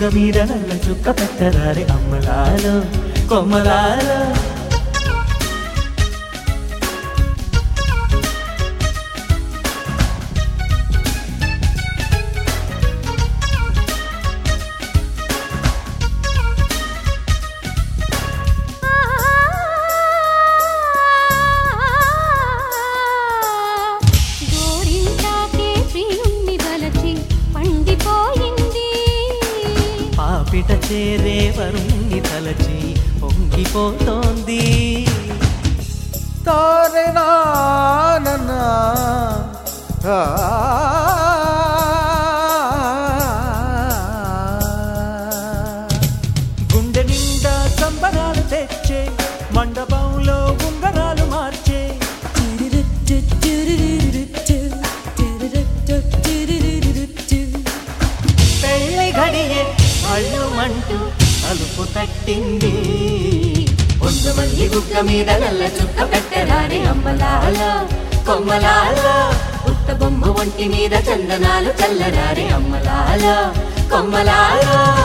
మీద నల్ల చుక్క పెట్టరారే అమ్మలాలో కొమ్మలాలో గోరింటాకే ప్రియుణ్ణి వలచి పండిపోయింది పాపిట చేరే వరుణ్ణి తలచి పొంగిపోతోంది తారే నా గుండె నిండా సంబరాలు తెచ్చే మండపంలో ఉంగరాలు మార్చే పెళ్లి గడియే అల్లుమంటూ అలుపు తట్టింది ఒండు మల్లి గుక్క మీద నల్ల చుక్క పెట్టరాని అమ్మలాల కొమ్మలాల పుట్ట బొమ్మ ఒంటి మీద చందనాలు చల్లరాని అమ్మలాల కొమ్మలాల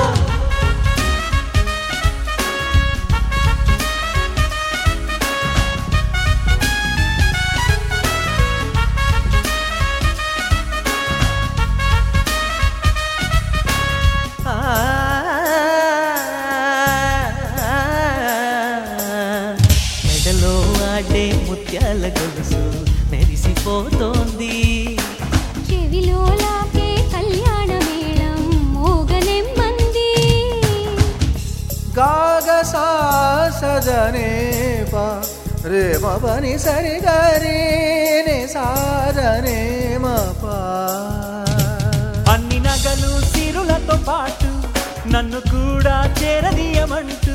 మెడలో ఆడే ముత్యాల గొలుసు మెరిసిపోతోంది చెవిలో లాకే కళ్యాణ మేళం మోగనెమ్మంది గాగ సదనే పా రే మని సరి గరి ని సాధనే మపా అన్ని నగలు సిరులతో పాటు నన్ను కూడా చేరదీయమంటూ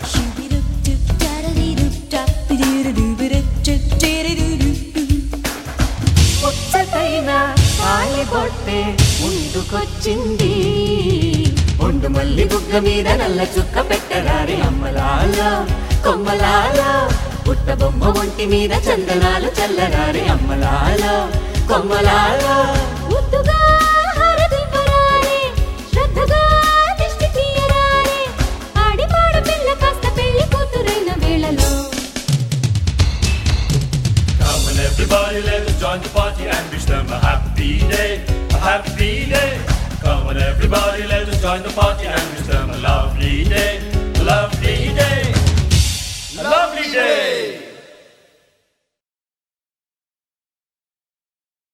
ముచ్చటైన కాలి బొట్టే ముందుకొచ్చింది ఒండు మల్లి బుగ్గ మీద నల్ల చుక్క పెట్టరారి అమ్మలాల కొమ్మలాల పుట్ట బొమ్మ ఒంటి మీద చందనాలు చల్లరారి అమ్మలాల కొమ్మలాల ముద్దుగా హారతివ్వరారే, శ్రద్ధగా దిష్టి తీయరారే, ఆడిపాడు పిల్ల కాస్త పెళ్లి కూతురైన వేళలో Come on everybody, let us join the party and wish them a happy day, a happy day. Come on everybody, let us join the party and wish them a lovely day, a lovely